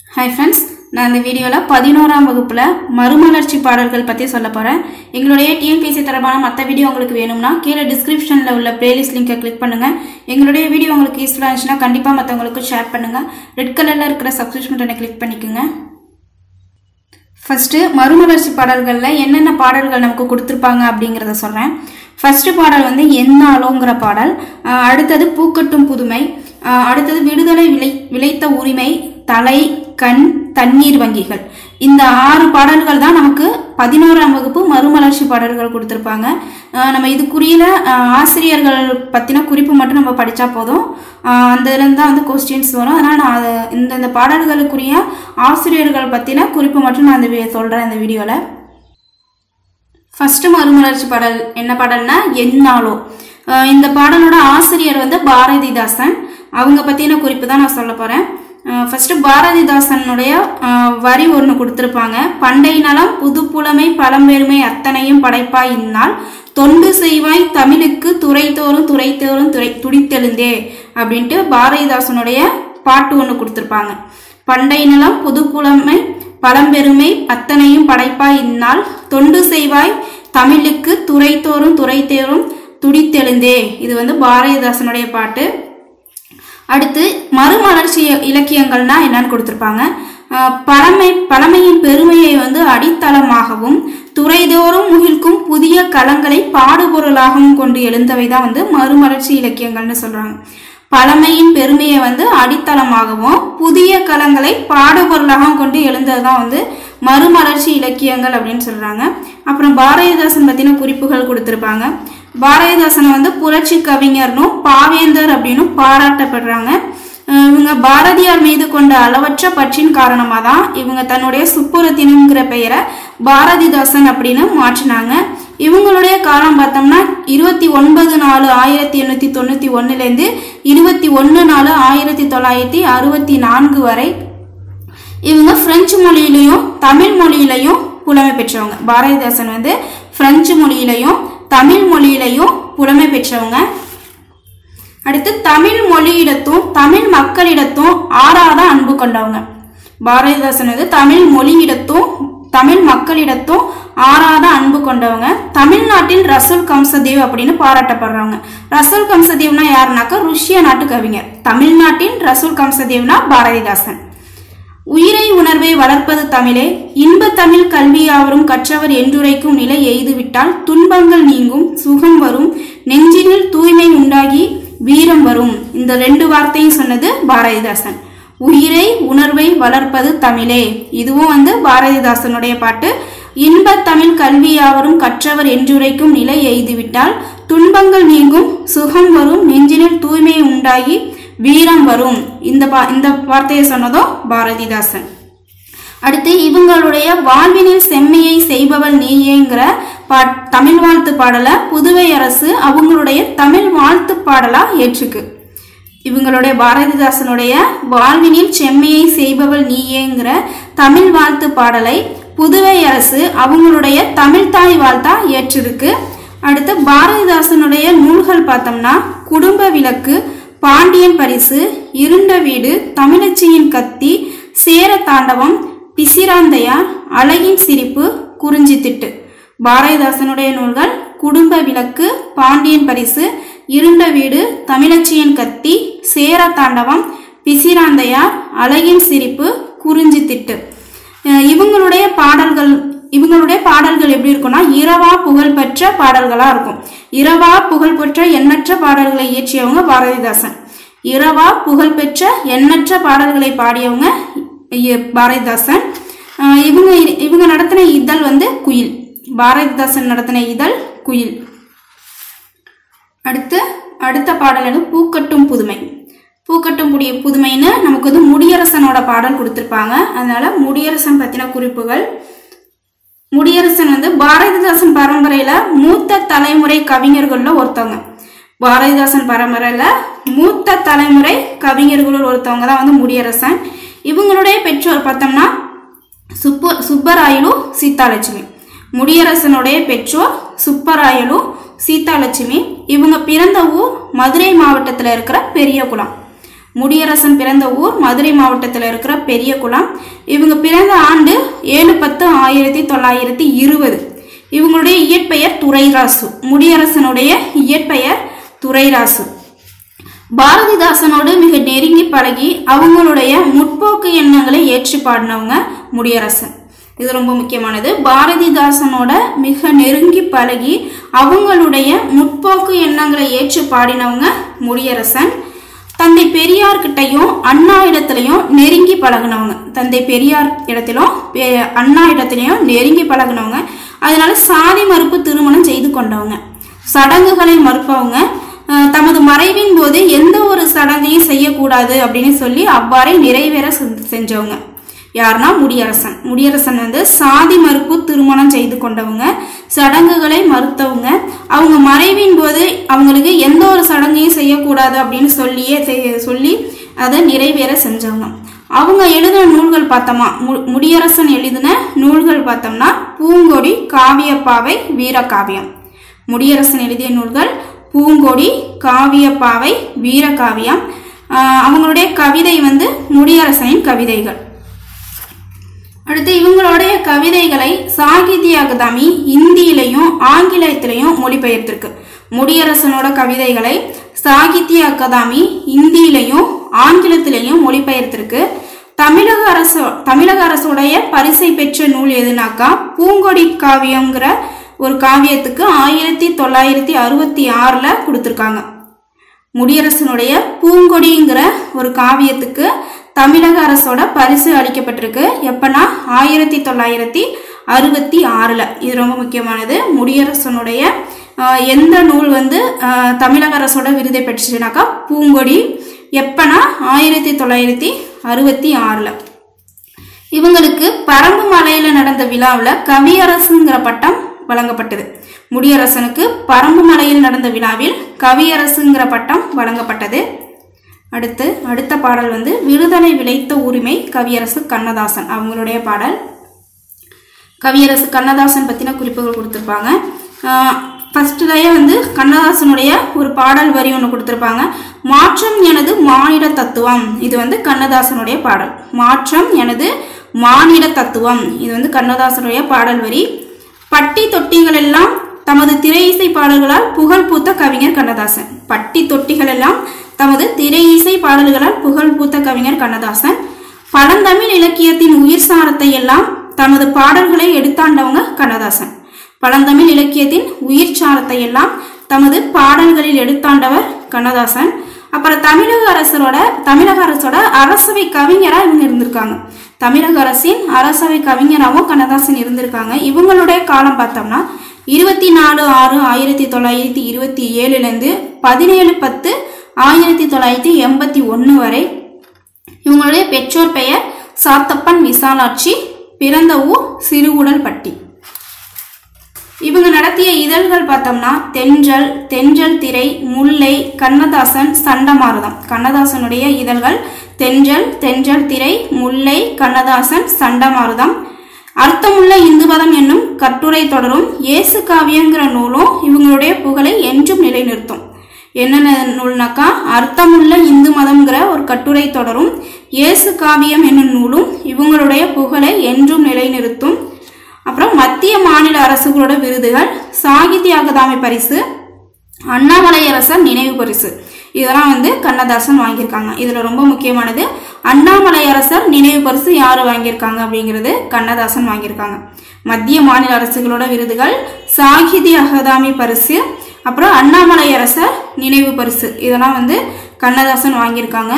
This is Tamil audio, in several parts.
ஹாய் ஃப்ரெண்ட்ஸ் நான் இந்த வீடியோவில் பதினோராம் வகுப்பில் மறுமலர்ச்சி பாடல்கள் பற்றி சொல்ல போகிறேன் எங்களுடைய டிஎன்பிஎஸ்சி தொடர்பான மற்ற வீடியோ உங்களுக்கு வேணும்னா கீழே டிஸ்கிரிப்ஷனில் உள்ள பிளேலிஸ்ட் லிங்கை கிளிக் பண்ணுங்கள் எங்களுடைய வீடியோ உங்களுக்கு யூஸ்ஃபுல்லாக இருந்துச்சுன்னா கண்டிப்பாக மற்றவங்களுக்கு ஷேர் பண்ணுங்கள் ரெட் கலரில் இருக்கிற சப்ஸ்கிரிப்ஷன் பட்டனை கிளிக் பண்ணிக்கோங்க ஃபஸ்ட்டு மறுமலர்ச்சி பாடல்களில் என்னென்ன பாடல்கள் நமக்கு கொடுத்துருப்பாங்க அப்படிங்கிறத சொல்கிறேன் ஃபஸ்ட்டு பாடல் வந்து என்னாலோங்கிற பாடல் அஹ் அடுத்தது பூக்கட்டும் புதுமை அஹ் அடுத்தது விடுதலை விளை விளைத்த உரிமை தலை கண் தண்ணீர் வங்கிகள் இந்த ஆறு பாடல்கள் தான் நமக்கு பதினோராம் வகுப்பு மறுமலர்ச்சி பாடல்கள் கொடுத்துருப்பாங்க அஹ் நம்ம இதுக்குரிய அஹ் ஆசிரியர்கள் பற்றின குறிப்பு மட்டும் நம்ம படித்தா போதும் அஹ் அந்த இதுலேருந்து தான் வந்து கொஸ்டின்ஸ் வரும் அதனால் நான் அதை இந்த இந்த பாடல்களுக்குரிய ஆசிரியர்கள் பற்றின குறிப்பு மட்டும் நான் இந்த சொல்கிறேன் இந்த வீடியோவில் ஃபர்ஸ்ட் மறுமலர்ச்சி பாடல் என்ன பாடல்னா என்னாலோ அஹ் இந்த பாடலோட ஆசிரியர் வந்து பாரதிதாசன் அவங்க பற்றின குறிப்பு தான் நான் சொல்ல போகிறேன் ஃபர்ஸ்ட் பாரதிதாசனுடைய அஹ், வரி ஒன்று கொடுத்துருப்பாங்க பண்டை நலம் புது புலமை பழம்பெருமை அத்தனையும் படைப்பாய் இந்நாள் தொண்டு செய்வாய் தமிழுக்கு துறைத்தோறும் துறைத்தோறும் துறை துடித்தெழுந்தே அப்படின்ட்டு பாரதிதாசனுடைய பாட்டு ஒன்று கொடுத்துருப்பாங்க பண்டை நிலம் புது புலமை பழம்பெருமை அத்தனையும் படைப்பாய் இந்நாள் தொண்டு செய்வாய் தமிழுக்கு துறைத்தோறும் துறைத்தோறும் துடித்தெழுந்தே இது வந்து பாரதிதாசனுடைய பாட்டு அடுத்து மறுமலர்ச்சி இலக்கியங்கள்னா என்னன்னு கொடுத்துருப்பாங்க அஹ் பழமை பழமையின் பெருமையை வந்து அடித்தளமாகவும் துறைதோறும் முகிழ்க்கும் புதிய களங்களை பாடுபொருளாகவும் கொண்டு எழுந்தவை தான் வந்து மறுமலர்ச்சி இலக்கியங்கள்னு சொல்றாங்க பழமையின் பெருமையை வந்து அடித்தளமாகவும் புதிய களங்களை பாடுபொருளாகவும் கொண்டு எழுந்தது தான் வந்து மறுமலர்ச்சி இலக்கியங்கள் அப்படின்னு சொல்றாங்க அப்புறம் பாரதிதாசன் பத்தின குறிப்புகள் கொடுத்துருப்பாங்க பாரதிதாசனை வந்து புரட்சி கவிஞர்னும் பாவேந்தர் அப்படின்னு பாராட்டப்படுறாங்க அஹ் இவங்க பாரதியார் மீது கொண்ட அளவற்ற பற்றின் காரணமாக தான் இவங்க தன்னுடைய சுப்புரத்தினுங்கிற பெயரை பாரதிதாசன் அப்படின்னு மாற்றினாங்க இவங்களுடைய காலம் பார்த்தோம்னா இருபத்தி ஒன்பது நாலு ஆயிரத்தி எண்ணூற்றி தொண்ணூற்றி ஒன்றுலேருந்து இருபத்தி ஒன்று நாலு ஆயிரத்தி தொள்ளாயிரத்தி அறுபத்தி நான்கு வரை இவங்க பிரெஞ்சு மொழியிலையும் தமிழ் மொழியிலையும் புலமை பெற்றவங்க பாரதிதாசன் வந்து பிரெஞ்சு மொழியிலையும் தமிழ் மொழியிலையும் புலமை பெற்றவங்க அடுத்து தமிழ் மொழியிடத்தும் தமிழ் மக்களிடத்தும் ஆறாத அன்பு கொண்டவங்க பாரதிதாசன் வந்து தமிழ் மொழியிடத்தும் தமிழ் மக்களிடத்தும் ஆறாத அன்பு கொண்டவங்க தமிழ்நாட்டில் ரசூல் கம்சதேவ் அப்படின்னு பாராட்டப்படுறவங்க ரசூல் கம்சதேவ்னா யாருனாக்கா ருஷ்ய நாட்டு கவிஞர் தமிழ்நாட்டின் ரசூல் கம்சதேவ்னா பாரதிதாசன் உயிரை உணர்வை வளர்ப்பது தமிழே இன்ப தமிழ் கல்வியாவரும் கற்றவர் என்றுரைக்கும் நிலை எய்துவிட்டால் துன்பங்கள் நீங்கும் சுகம் வரும் நெஞ்சினில் தூய்மை உண்டாகி வீரம் வரும் இந்த ரெண்டு வார்த்தையும் சொன்னது பாரதிதாசன் உயிரை உணர்வை வளர்ப்பது தமிழே இதுவும் வந்து பாரதிதாசனுடைய பாட்டு இன்ப தமிழ் கல்வியாவரும் கற்றவர் என்றுரைக்கும் நிலை எய்துவிட்டால் துன்பங்கள் நீங்கும் சுகம் வரும் நெஞ்சினில் தூய்மை உண்டாகி வீரம் வரும் இந்த பா இந்த வார்த்தையை சொன்னதும் பாரதிதாசன் அடுத்து இவங்களுடைய வாழ்வினில் செம்மையை செய்பவள் நீயேங்கிற பா தமிழ் வாழ்த்து பாடலை புதுவை அரசு அவங்களுடைய தமிழ் வாழ்த்து பாடலா ஏற்றுக்கு இவங்களுடைய பாரதிதாசனுடைய வாழ்வினில் செம்மையை செய்பவள் நீயேங்கிற தமிழ் வாழ்த்து பாடலை புதுவை அரசு அவங்களுடைய தமிழ் தாய் வாழ்த்தா ஏற்றிருக்கு அடுத்து பாரதிதாசனுடைய நூல்கள் பார்த்தோம்னா குடும்ப விளக்கு பாண்டியன் பரிசு இருண்ட வீடு தமிழச்சியின் கத்தி சேர தாண்டவம் பிசிராந்தையார் அழகின் சிரிப்பு குறிஞ்சி திட்டு பாரதிதாசனுடைய நூல்கள் குடும்ப விளக்கு பாண்டியன் பரிசு இருண்ட வீடு தமிழச்சியின் கத்தி சேர தாண்டவம் பிசிராந்தையார் அழகின் சிரிப்பு குறிஞ்சி திட்டு அஹ் இவங்களுடைய பாடல்கள் இவங்களுடைய பாடல்கள் எப்படி இருக்கும்னா இரவா புகழ்பெற்ற பாடல்களா இருக்கும் இரவா புகழ்பெற்ற எண்ணற்ற பாடல்களை இயற்றியவங்க பாரதிதாசன் இரவா புகழ்பெற்ற எண்ணற்ற பாடல்களை பாடியவங்க இ- பாரதிதாசன் அஹ் இவங்க இவங்க நடத்தின இதழ் வந்து குயில் பாரதிதாசன் நடத்தின இதழ் குயில் அடுத்து அடுத்த பாடல் வந்து பூக்கட்டும் புதுமை பூக்கட்டும் புடிய புதுமைன்னு நமக்கு வந்து முடியரசனோட பாடல் கொடுத்துருப்பாங்க அதனால முடியரசன் பற்றின குறிப்புகள் முடியரசன் வந்து பாரதிதாசன் பரம்பரையில மூத்த தலைமுறை கவிஞர்கள்ல ஒருத்தவங்க பாரதிதாசன் பரம்பரையில மூத்த தலைமுறை கவிஞர்களுள் ஒருத்தவங்க தான் வந்து முடியரசன் இவங்களுடைய பெற்றோர் பார்த்தோம்னா சுப்பு சுப்பராயலு சீதாலட்சுமி முடியரசனுடைய பெற்றோர் சுப்பராயலு சீதாலட்சுமி இவங்க பிறந்த ஊர் மதுரை மாவட்டத்தில் இருக்கிற பெரியகுளம் முடியரசன் பிறந்த ஊர் மதுரை மாவட்டத்தில் இருக்கிற பெரிய குளம் இவங்க பிறந்த ஆண்டு ஏழு பத்து ஆயிரத்தி தொள்ளாயிரத்தி இருபது இவங்களுடைய இயற்பெயர் துரைராசு முடியரசனுடைய இயற்பெயர் துரைராசு பாரதிதாசனோடு மிக நெருங்கி பழகி அவங்களுடைய முற்போக்கு எண்ணங்களை ஏற்றி பாடினவங்க முடியரசன் இது ரொம்ப முக்கியமானது பாரதிதாசனோட மிக நெருங்கி பழகி அவங்களுடைய முற்போக்கு எண்ணங்களை ஏற்று பாடினவங்க முடியரசன் தந்தை பெரியார் கிட்டையும் அண்ணா இடத்துலையும் நெருங்கி பழகுனவங்க தந்தை பெரியார் இடத்திலும் பெ- அண்ணா இடத்துலையும் நெருங்கி பழகுனவங்க அதனால சாதி மறுப்பு திருமணம் செய்து கொண்டவங்க சடங்குகளை மறுப்பவங்க அஹ், தமது மறைவின் போது எந்த ஒரு சடங்கையும் செய்யக்கூடாது அப்படின்னு சொல்லி அவ்வாறே நிறைவேற செஞ்ச- செஞ்சவங்க யாருன்னா முடியரசன் முடியரசன் வந்து சாதி மறுப்பு திருமணம் செய்து கொண்டவங்க சடங்குகளை மறுத்தவங்க அவங்க மறைவின் போது அவங்களுக்கு எந்த ஒரு சடங்கையும் செய்யக்கூடாது அப்படின்னு சொல்லியே செய்- சொல்லி அதை நிறைவேற செஞ்சவங்க அவங்க எழுதின நூல்கள் பார்த்தோமா மு- முடியரசன் எழுதின நூல்கள் பார்த்தோம்னா பூங்கொடி காவியப்பாவை வீரகாவியம் முடியரசன் எழுதிய நூல்கள் பூங்கொடி காவியப்பாவை வீரகாவியம் ஆஹ் அவங்களுடைய கவிதை வந்து முடியரசனின் கவிதைகள் அடுத்து இவங்களுடைய கவிதைகளை சாகித்ய அகாதமி இந்தியிலையும் ஆங்கிலத்திலையும் மொழிபெயர்த்திருக்கு முடியரசனோட கவிதைகளை சாகித்ய அகாதமி இந்தியிலையும் ஆங்கிலத்திலையும் மொழிபெயர்த்திருக்கு தமிழக அரசு தமிழக அரசுடைய பரிசை பெற்ற நூல் எதுனாக்கா பூங்கொடி காவியங்கிற ஒரு காவியத்துக்கு ஆயிரத்தி தொள்ளாயிரத்தி அறுபத்தி ஆறில் கொடுத்துருக்காங்க முடியரசனுடைய பூங்கொடிங்கிற ஒரு காவியத்துக்கு தமிழக அரசோட பரிசு அளிக்கப்பட்டிருக்கு எப்பனா ஆயிரத்தி தொள்ளாயிரத்தி அறுபத்தி ஆறில் இது ரொம்ப முக்கியமானது முடியரசனுடைய ஆஹ், எந்த நூல் வந்து ஆஹ், தமிழக அரசோட விருதை பெற்றுச்சுனாக்கா பூங்கொடி எப்பனா ஆயிரத்தி தொள்ளாயிரத்தி அறுபத்தி ஆறில் இவங்களுக்கு பரம்பு மலையில நடந்த விழாவில் கவியரசுங்கிற பட்டம் வழங்கப்பட்டது முடியரசனுக்கு பரம்பு மலையில் நடந்த விழாவில் கவியரசுங்கிற பட்டம் வழங்கப்பட்டது அடுத்து அடுத்த பாடல் வந்து விடுதலை விளைத்த உரிமை கவியரசு கண்ணதாசன் அவங்களுடைய பாடல் கவியரசு கண்ணதாசன் பற்றின குறிப்புகள் கொடுத்துருப்பாங்க ஃபஸ்ட்டுலேயே வந்து கண்ணதாசனுடைய ஒரு பாடல் வரி ஒன்று கொடுத்துருப்பாங்க மாற்றம் எனது மானிட தத்துவம் இது வந்து கண்ணதாசனுடைய பாடல் மாற்றம் எனது மானிட தத்துவம் இது வந்து கண்ணதாசனுடைய பாடல் வரி பட்டி தொட்டிகள் எல்லாம் தமது திரை இசை பாடல்களால் புகழ் பூத்த கவிஞர் கண்ணதாசன் பட்டி தொட்டிகள் எல்லாம் தமது திரை இசை பாடல்களால் புகழ் பூத்த கவிஞர் கண்ணதாசன் பழந்தமிழ் இலக்கியத்தின் உயிர் சாரத்தை எல்லாம் தமது பாடல்களை எடுத்தாண்டவங்க கண்ணதாசன் பழந்தமிழ் இலக்கியத்தின் உயிர் சாரத்தை எல்லாம் தமது பாடல்களில் எடுத்தாண்டவர் கண்ணதாசன் அப்புறம் தமிழக அரசரோட தமிழக அரசோட அரசவை கவிஞராக இவங்க இருந்திருக்காங்க தமிழக அரசின் அரசவை கவிஞராகவும் கண்ணதாசன் இருந்திருக்காங்க இவங்களுடைய காலம் பார்த்தோம்னா இருபத்தி நாலு ஆறு ஆயிரத்தி தொள்ளாயிரத்தி இருபத்தி ஏழுலேருந்து பதினேழு பத்து ஆயிரத்தி தொள்ளாயிரத்தி எண்பத்தி ஒன்று வரை இவங்களுடைய பெற்றோர் பெயர் சாத்தப்பன் விசாலாட்சி பிறந்த ஊர் சிறுகுடல்பட்டி இவங்க நடத்திய இதழ்கள் பார்த்தோம்னா தென்றல் தென்றல் திரை முல்லை கண்ணதாசன் சண்டமாருதம் கண்ணதாசனுடைய இதழ்கள் தென்றல் தென்றல் திரை முல்லை கண்ணதாசன் சண்டமாருதம் அர்த்தமுள்ள இந்துபதம் என்னும் கட்டுரை தொடரும் இயேசு காவியங்கிற நூலும் இவங்களுடைய புகழை என்றும் நிலைநிறுத்தும் என்னென்ன நூல்னாக்கா அர்த்தமுள்ள இந்து மதம்ங்கிற ஒரு கட்டுரை தொடரும் இயேசு காவியம் என்னும் நூலும் இவங்களுடைய புகழை என்றும் நிலைநிறுத்தும் அப்புறம் மத்திய மாநில அரசுகளோட விருதுகள் சாகித்ய அகாதமி பரிசு அண்ணாமலையரசர் நினைவு பரிசு இதெல்லாம் வந்து கண்ணதாசன் வாங்கியிருக்காங்க இதில் ரொம்ப முக்கியமானது அண்ணாமலையரசர் நினைவு பரிசு யார் வாங்கியிருக்காங்க அப்படிங்கிறது கண்ணதாசன் வாங்கியிருக்காங்க மத்திய மாநில அரசுகளோட விருதுகள் சாகித்ய அகாதமி பரிசு அப்புறம் அண்ணாமலையரசர் நினைவு பரிசு இதெல்லாம் வந்து கண்ணதாசன் வாங்கியிருக்காங்க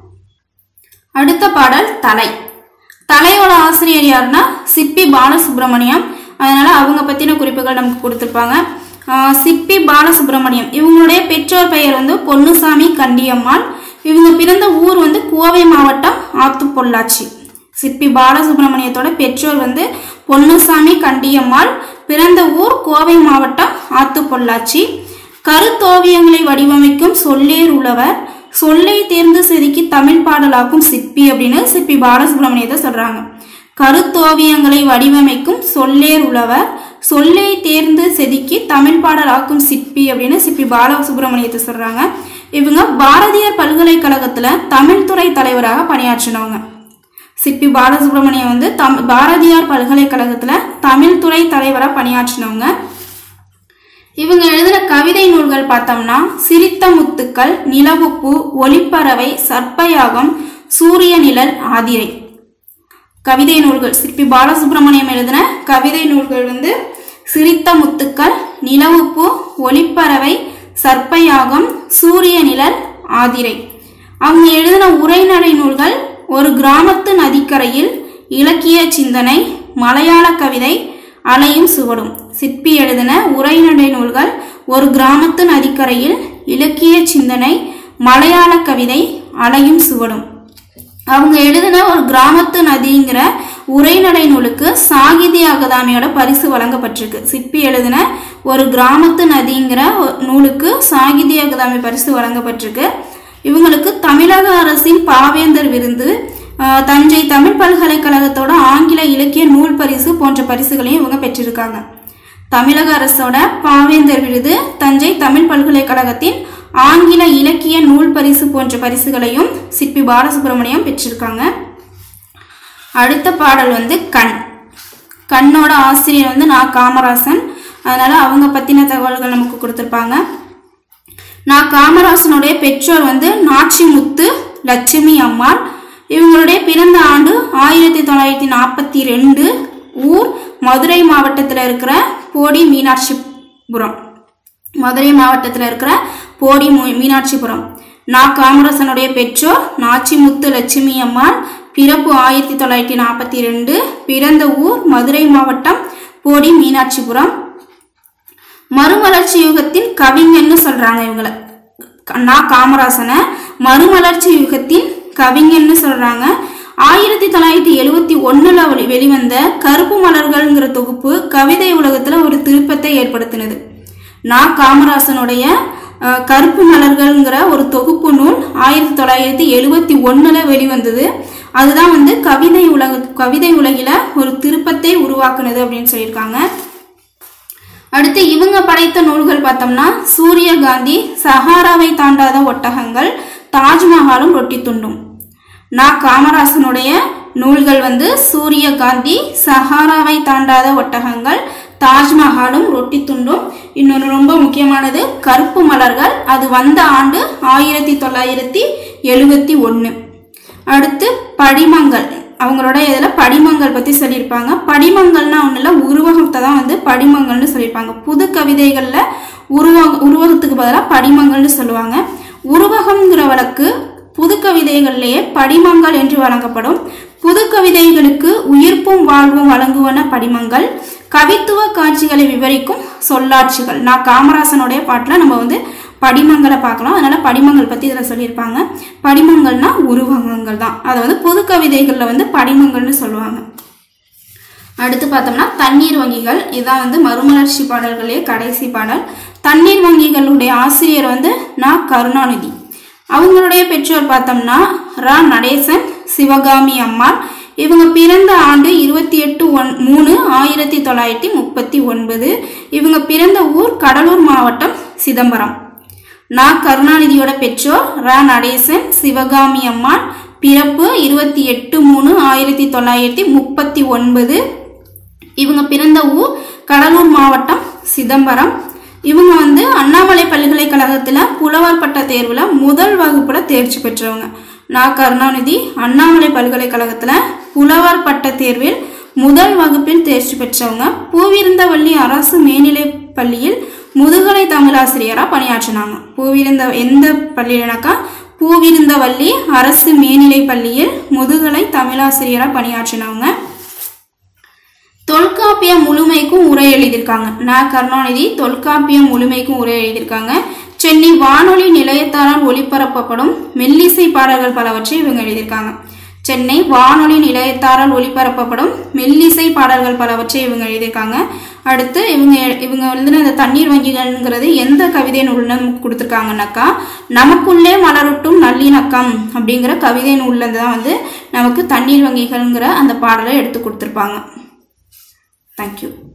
அடுத்த பாடல் தலை தலையோட ஆசிரியர் யாருன்னா சிப்பி பாலசுப்ரமணியம் அதனால அவங்க பத்தின குறிப்புகள் நமக்கு கொடுத்துருப்பாங்க ஆஹ் சிப்பி பாலசுப்ரமணியம் இவங்களுடைய பெற்றோர் பெயர் வந்து பொன்னுசாமி கண்டியம்மாள் இவங்க பிறந்த ஊர் வந்து கோவை மாவட்டம் ஆத்து பொள்ளாச்சி சிப்பி பாலசுப்ரமணியத்தோட பெற்றோர் வந்து பொன்னுசாமி கண்டியம்மாள் பிறந்த ஊர் கோவை மாவட்டம் ஆத்து பொள்ளாச்சி கருத்தோவியங்களை வடிவமைக்கும் சொல்லேர் உழவர் சொல்லை தேர்ந்து செதுக்கி தமிழ் பாடலாக்கும் சிற்பி அப்படின்னு சிற்பி பாலசுப்ரமணியத்தை சொல்றாங்க கருத்தோவியங்களை வடிவமைக்கும் சொல்லேர் உழவர் சொல்லை தேர்ந்து செதுக்கி தமிழ் பாடலாக்கும் சிற்பி அப்படின்னு சிற்பி பாலசுப்ரமணியத்தை சொல்றாங்க இவங்க பாரதியார் பல்கலைக்கழகத்துல தமிழ் துறை தலைவராக பணியாற்றினவங்க சிப்பி பாலசுப்ரமணியம் வந்து தம் பாரதியார் பல்கலைக்கழகத்துல தமிழ் துறை தலைவராக பணியாற்றினவங்க இவங்க எழுதின கவிதை நூல்கள் பார்த்தோம்னா சிரித்த முத்துக்கள் நிலவுப்பு ஒளிப்பறவை சர்ப்பயாகம் சூரிய நிழல் ஆதிரை கவிதை நூல்கள் சிற்பி பாலசுப்ரமணியம் எழுதின கவிதை நூல்கள் வந்து சிரித்த முத்துக்கள் நிலவுப்பு ஒளிப்பறவை சர்ப்பயாகம் சூரிய நிழல் ஆதிரை அவங்க எழுதின உரைநடை நூல்கள் ஒரு கிராமத்து நதிக்கரையில் இலக்கிய சிந்தனை மலையாள கவிதை அலையும் சுவடும் சிற்பி எழுதின உரைநடை நூல்கள் ஒரு கிராமத்து நதிக்கரையில் இலக்கிய சிந்தனை மலையாள கவிதை அலையும் சுவடும் அவங்க எழுதின ஒரு கிராமத்து நதிங்கிற உரைநடை நூலுக்கு சாகித்ய அகாதமியோட பரிசு வழங்கப்பட்டிருக்கு சிற்பி எழுதின ஒரு கிராமத்து நதிங்கிற ஒரு நூலுக்கு சாகித்ய அகாதமி பரிசு வழங்கப்பட்டிருக்கு இவங்களுக்கு தமிழக அரசின் பாவேந்தர் விருது ஆஹ், தஞ்சை தமிழ் பல்கலைக்கழகத்தோட ஆங்கில இலக்கிய நூல் பரிசு போன்ற பரிசுகளையும் இவங்க பெற்றிருக்காங்க தமிழக அரசோட பாவேந்தர் விருது தஞ்சை தமிழ் பல்கலைக்கழகத்தின் ஆங்கில இலக்கிய நூல் பரிசு போன்ற பரிசுகளையும் சிற்பி பாலசுப்ரமணியம் பெற்றிருக்காங்க அடுத்த பாடல் வந்து கண் கண்ணோட ஆசிரியர் வந்து நான் காமராசன் அதனால அவங்க பத்தின தகவல்கள் நமக்கு கொடுத்துருப்பாங்க நான் காமராசனுடைய பெற்றோர் வந்து நாச்சிமுத்து லட்சுமி அம்மாள் இவங்களுடைய பிறந்த ஆண்டு ஆயிரத்தி தொள்ளாயிரத்தி நாற்பத்தி ரெண்டு ஊர் மதுரை மாவட்டத்தில் இருக்கிற போடி மீனாட்சிபுரம் மதுரை மாவட்டத்தில் இருக்கிற போடி மு- மீனாட்சிபுரம் நா காமராசனுடைய பெற்றோர் நாச்சிமுத்து லட்சுமி அம்மாள் பிறப்பு ஆயிரத்தி தொள்ளாயிரத்தி நாற்பத்தி ரெண்டு பிறந்த ஊர் மதுரை மாவட்டம் போடி மீனாட்சிபுரம் மறுமலர்ச்சி யுகத்தின் கவிஞன்னு சொல்றாங்க இவங்கள நா காமராசனை மறுமலர்ச்சி யுகத்தின் கவிஞன்னு சொல்றாங்க ஆயிரத்தி தொள்ளாயிரத்தி எழுவத்தி ஒண்ணுல வெளி- வெளிவந்த கருப்பு மலர்கள்ங்கிற தொகுப்பு கவிதை உலகத்துல ஒரு திருப்பத்தை ஏற்படுத்தினது நா காமராசனுடைய அஹ், கருப்பு மலர்கள்ங்கிற ஒரு தொகுப்பு நூல் ஆயிரத்தி தொள்ளாயிரத்தி எழுவத்தி ஒண்ணுல வெளிவந்தது அதுதான் வந்து கவிதை உலக கவிதை உலகில ஒரு திருப்பத்தை உருவாக்குனது அப்படின்னு சொல்லியிருக்காங்க அடுத்து இவங்க படைத்த நூல்கள் பார்த்தோம்னா சூரியகாந்தி சஹாராவை தாண்டாத ஒட்டகங்கள் தாஜ்மஹாலும் ரொட்டி துண்டும் நா காமராசனுடைய நூல்கள் வந்து சூரியகாந்தி சஹாராவை தாண்டாத ஒட்டகங்கள் தாஜ்மஹாலும் ரொட்டி துண்டும் இன்னொரு ரொம்ப முக்கியமானது கருப்பு மலர்கள் அது வந்த ஆண்டு ஆயிரத்தி தொள்ளாயிரத்தி எழுவத்தி ஒன்று அடுத்து படிமங்கள் அவங்களோட இதில் படிமங்கள் பற்றி சொல்லியிருப்பாங்க படிமங்கள்னா ஒன்றும் இல்லை உருவகத்தை தான் வந்து படிமங்கள்னு சொல்லியிருப்பாங்க புது கவிதைகளில் உருவ உருவகத்துக்கு பதிலாக படிமங்கள்னு சொல்லுவாங்க உருவகம்ங்கிற வழக்கு புது கவிதைகளிலேயே படிமங்கள் என்று வழங்கப்படும் புது கவிதைகளுக்கு உயிர்ப்பும் வாழ்வும் வழங்குவன படிமங்கள் கவித்துவ காட்சிகளை விவரிக்கும் சொல்லாட்சிகள் நான் காமராசனுடைய பாட்டில் நம்ம வந்து படிமங்களை பார்க்கலாம் அதனால படிமங்கள் பற்றி இதில் சொல்லியிருப்பாங்க படிமங்கள்னா உருவகங்கள் தான் அதை வந்து புது கவிதைகளில் வந்து படிமங்கள்னு சொல்லுவாங்க அடுத்து பார்த்தோம்னா தண்ணீர் வங்கிகள் இதான் வந்து மறுமலர்ச்சி பாடல்களே கடைசி பாடல் தண்ணீர் வங்கிகளுடைய ஆசிரியர் வந்து நா கருணாநிதி அவங்களுடைய பெற்றோர் பார்த்தோம்னா ரா நடேசன் சிவகாமி அம்மாள் இவங்க பிறந்த ஆண்டு இருபத்தி எட்டு ஒன் மூணு ஆயிரத்தி தொள்ளாயிரத்தி முப்பத்தி ஒன்பது இவங்க பிறந்த ஊர் கடலூர் மாவட்டம் சிதம்பரம் நா கருணாநிதியோட பெற்றோர் ரா நடேசன் சிவகாமி அம்மாள் பிறப்பு இருபத்தி எட்டு மூணு ஆயிரத்தி தொள்ளாயிரத்தி முப்பத்தி ஒன்பது இவங்க பிறந்த ஊர் கடலூர் மாவட்டம் சிதம்பரம் இவங்க வந்து அண்ணாமலை பல்கலைக்கழகத்தில் புலவர் பட்ட தேர்வில் முதல் வகுப்புல தேர்ச்சி பெற்றவங்க நா கருணாநிதி அண்ணாமலை பல்கலைக்கழகத்தில் புலவர் பட்ட தேர்வில் முதல் வகுப்பில் தேர்ச்சி பெற்றவங்க பூவிருந்தவள்ளி அரசு மேல்நிலைப் பள்ளியில் முதுகலை தமிழாசிரியராக பணியாற்றினாங்க பூவிருந்த எந்த பள்ளியிலனாக்கா பூவிருந்தவள்ளி அரசு மேல்நிலைப் பள்ளியில் முதுகலை தமிழாசிரியராக பணியாற்றினவங்க தொல்காப்பிய முழுமைக்கும் உரை எழுதியிருக்காங்க ந கருணாநிதி தொல்காப்பிய முழுமைக்கும் உரை எழுதியிருக்காங்க சென்னை வானொலி நிலையத்தாரால் ஒளிபரப்பப்படும் மெல்லிசை பாடல்கள் பலவற்றை இவங்க எழுதியிருக்காங்க சென்னை வானொலி நிலையத்தாரால் ஒளிபரப்பப்படும் மெல்லிசை பாடல்கள் பலவற்றை இவங்க எழுதியிருக்காங்க அடுத்து இவங்க இவங்க எழுதின இந்த தண்ணீர் வங்கிகள்ங்கிறது எந்த கவிதை நூல்ல நமக்கு கொடுத்துருக்காங்கனாக்கா நமக்குள்ளே மலரொட்டும் நல்லிணக்கம் அப்படிங்கிற கவிதை நூல்ல இருந்து தான் வந்து நமக்கு தண்ணீர் வங்கிகள்ங்கிற அந்த பாடலை எடுத்து கொடுத்துருப்பாங்க தேங்க்யூ